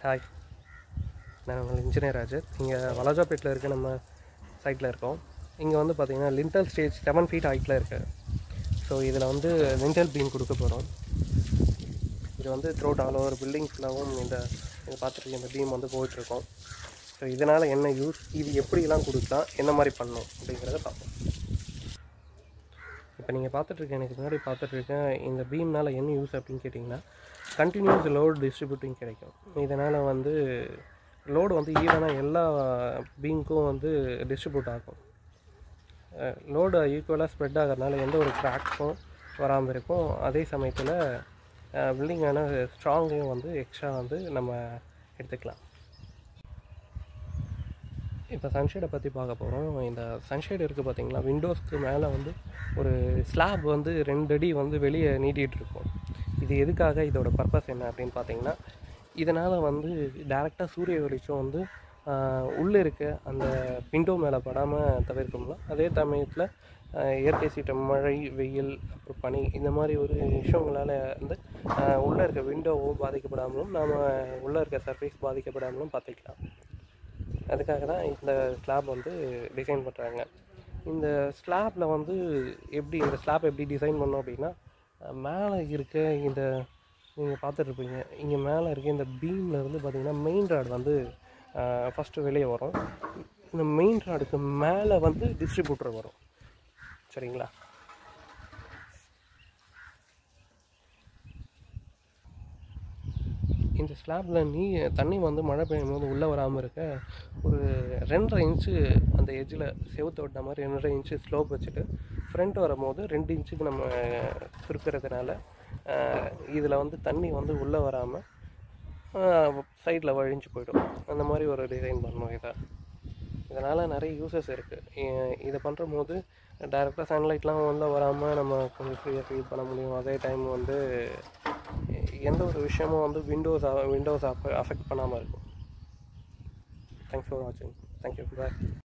hi நான் உங்கள் engineer Rajat இங்கே வலாஜாப்பேட்டில் இருக்க நம்ம சைட்டில் இருக்கோம் இங்கே வந்து பார்த்தீங்கன்னா லிண்டல் ஸ்டேஜ் செவன் ஃபீட் ஹைட்டில் இருக்குது ஸோ இதில் வந்து லிண்டல் பீம் கொடுக்க போகிறோம் இது வந்து த்ரோட் ஆல் ஓவர் பில்டிங் ஃபுல்லாகவும் இந்த இது பார்த்துட்டு இந்த பீம் வந்து போயிட்டுருக்கோம் ஸோ இதனால் என்ன யூஸ் இது எப்படிலாம் கொடுக்கலாம் என்ன மாதிரி பண்ணணும் அப்படிங்கிறத பார்ப்போம் இப்போ நீங்கள் பார்த்துட்ருக்க எனக்கு முன்னாடி பார்த்துட்ருக்கேன் இந்த பீம்னால் என்ன யூஸ் அப்படின்னு கேட்டிங்கன்னா கண்டினியூஸ் லோடு டிஸ்ட்ரிபியூட்டிங் கிடைக்கும் இதனால் வந்து லோடு வந்து ஈவனாக எல்லா பீமுக்கும் வந்து டிஸ்ட்ரிபியூட் ஆகும் லோடு ஈக்குவலாக ஸ்ப்ரெட் ஆகிறதுனால எந்த ஒரு கிராக்ஸும் வராமல் இருக்கும் அதே சமயத்தில் பில்டிங்கான ஸ்ட்ராங்கையும் வந்து எக்ஸ்ட்ரா வந்து நம்ம எடுத்துக்கலாம் இப்போ சன்ஷேடை பற்றி பார்க்க போகிறோம் இந்த சன்ஷேட் இருக்குது பார்த்தீங்களா விண்டோஸ்க்கு மேலே வந்து ஒரு ஸ்லாப் வந்து ரெண்டு அடி வந்து வெளியே நீட்டிகிட்டு இருக்கும் இது எதுக்காக இதோட பர்பஸ் என்ன அப்படின்னு பார்த்தீங்கன்னா இதனால் வந்து டேரெக்டாக சூரிய வெளிச்சம் வந்து உள்ளே இருக்க அந்த விண்டோ மேலே படாமல் தவிர்க்கும்லாம் அதே சமயத்தில் இயற்கை சீற்றம் மழை வெயில் அப்புறம் பனி இந்த மாதிரி ஒரு விஷயங்களால் வந்து உள்ளே இருக்க விண்டோவும் பாதிக்கப்படாமலும் நாம் உள்ளே இருக்க சர்ஃபேஸ் பாதிக்கப்படாமலும் பார்த்துக்கலாம் அதுக்காக தான் இந்த ஸ்லாப் வந்து டிசைன் பண்ணுறாங்க இந்த ஸ்லாப்பில் வந்து எப்படி இந்த ஸ்லாப் எப்படி டிசைன் பண்ணோம் அப்படின்னா மேலே இருக்க இந்த நீங்கள் பார்த்துட்ருப்பீங்க இங்கே மேலே இருக்க இந்த பீமில் இருந்து பார்த்திங்கன்னா மெயின் ராட் வந்து ஃபஸ்ட்டு வெளியே வரும் இந்த மெயின் ராடுக்கு மேலே வந்து டிஸ்ட்ரிபியூட்டர் வரும் சரிங்களா இந்த ஸ்லாப்பில் நீ தண்ணி வந்து மழை பெய்யும் போது உள்ளே வராமல் இருக்க ஒரு ரெண்டரை இன்ச்சு அந்த எஜ்ஜில் செவுத்து விட்ட மாதிரி ரெண்டரை இன்ச்சு ஸ்லோப் வச்சுட்டு ஃப்ரண்ட் வரும்போது ரெண்டு இன்ச்சுக்கு நம்ம சுருக்கிறதுனால இதில் வந்து தண்ணி வந்து உள்ளே வராமல் சைடில் வழிஞ்சு போயிடும் அந்த மாதிரி ஒரு டிசைன் பண்ணணும் இதை இதனால் நிறைய யூசஸ் இருக்குது இதை பண்ணுற போது டைரெக்டாக சன்லைட்லாம் உள்ளே வராமல் நம்ம கொஞ்சம் ஃப்ரீயாக ஃபீல் பண்ண முடியும் அதே டைம் வந்து எந்த ஒரு விஷயமும் வந்து விண்டோஸ் விண்டோஸ் அஃபெக்ட் பண்ணாமல் இருக்கும் தேங்க்ஸ் ஃபார் வாட்சிங் தேங்க்யூ பாய்